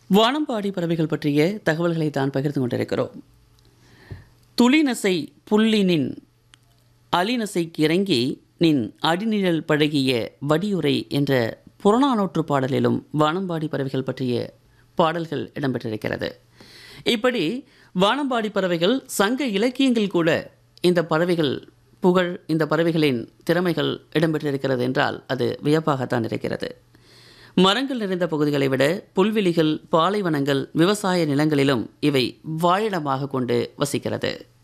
வானம்பாடி பறவைகள் பற்றிய தகவல்களை தான் பகிர்ந்து கொண்டிருக்கிறோம் துளிநசை புள்ளினின் அலிநசைக்கு இறங்கி நின் அடிநிழல் பழகிய வடியுரை என்ற புறநானூற்று பாடலிலும் வானம்பாடி பறவைகள் பற்றிய பாடல்கள் இடம்பெற்றிருக்கிறது இப்படி வானம்பாடி பறவைகள் சங்க இலக்கியங்கள் கூட இந்த பறவைகள் புகழ் இந்த பறவைகளின் திறமைகள் இடம்பெற்றிருக்கிறது என்றால் அது வியப்பாகத்தான் இருக்கிறது மரங்கள் நிறைந்த பகுதிகளை விட புல்வெளிகள் பாலைவனங்கள் விவசாய நிலங்களிலும் இவை வாழிடமாக கொண்டு வசிக்கிறது